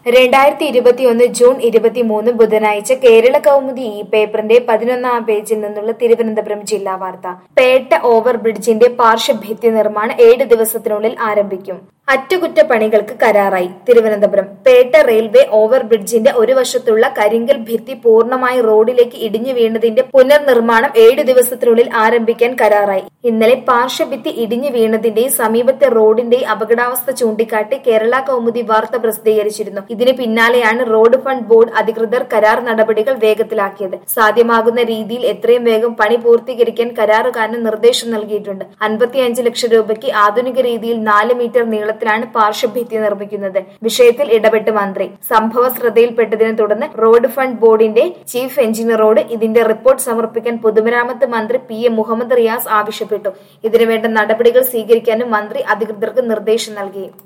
രണ്ടായിരത്തി ഇരുപത്തിയൊന്ന് ജൂൺ ഇരുപത്തിമൂന്ന് ബുധനാഴ്ച കേരള കൗമുദി ഈ പേപ്പറിന്റെ പതിനൊന്നാം പേജിൽ നിന്നുള്ള തിരുവനന്തപുരം ജില്ലാ വാർത്ത പേട്ട ഓവർ ബ്രിഡ്ജിന്റെ പാർശ്വഭിത്തി നിർമ്മാണം ഏഴ് ദിവസത്തിനുള്ളിൽ ആരംഭിക്കും അറ്റകുറ്റപ്പണികൾക്ക് കരാറായി തിരുവനന്തപുരം പേട്ട റെയിൽവേ ഓവർ ബ്രിഡ്ജിന്റെ ഒരു വശത്തുള്ള കരിങ്കൽ ഭിത്തി പൂർണ്ണമായി റോഡിലേക്ക് ഇടിഞ്ഞു വീണതിന്റെ പുനർനിർമ്മാണം ഏഴു ദിവസത്തിനുള്ളിൽ ആരംഭിക്കാൻ കരാറായി ഇന്നലെ പാർശ്വഭിത്തി ഇടിഞ്ഞു വീണതിന്റെയും സമീപത്തെ റോഡിന്റെയും അപകടാവസ്ഥ ചൂണ്ടിക്കാട്ടി കേരള കൗമുദി വാർത്ത പ്രസിദ്ധീകരിച്ചിരുന്നു ഇതിന് പിന്നാലെയാണ് റോഡ് ഫണ്ട് ബോർഡ് അധികൃതർ കരാർ നടപടികൾ വേഗത്തിലാക്കിയത് സാധ്യമാകുന്ന രീതിയിൽ എത്രയും വേഗം പണി പൂർത്തീകരിക്കാൻ കരാറുകാരന് നിർദ്ദേശം നൽകിയിട്ടുണ്ട് അൻപത്തിയഞ്ച് ലക്ഷം രൂപയ്ക്ക് ആധുനിക രീതിയിൽ നാല് മീറ്റർ നീളത്തിലാണ് പാർശ്വഭിത്തി നിർമ്മിക്കുന്നത് വിഷയത്തിൽ ഇടപെട്ട് മന്ത്രി സംഭവ ശ്രദ്ധയിൽപ്പെട്ടതിനെ തുടർന്ന് റോഡ് ഫണ്ട് ബോർഡിന്റെ ചീഫ് എഞ്ചിനീയറോട് ഇതിന്റെ റിപ്പോർട്ട് സമർപ്പിക്കാൻ പൊതുമരാമത്ത് മന്ത്രി പി എ മുഹമ്മദ് റിയാസ് ആവശ്യപ്പെട്ടു ഇതിനുവേണ്ട നടപടികൾ സ്വീകരിക്കാനും മന്ത്രി അധികൃതർക്ക് നിർദ്ദേശം നൽകി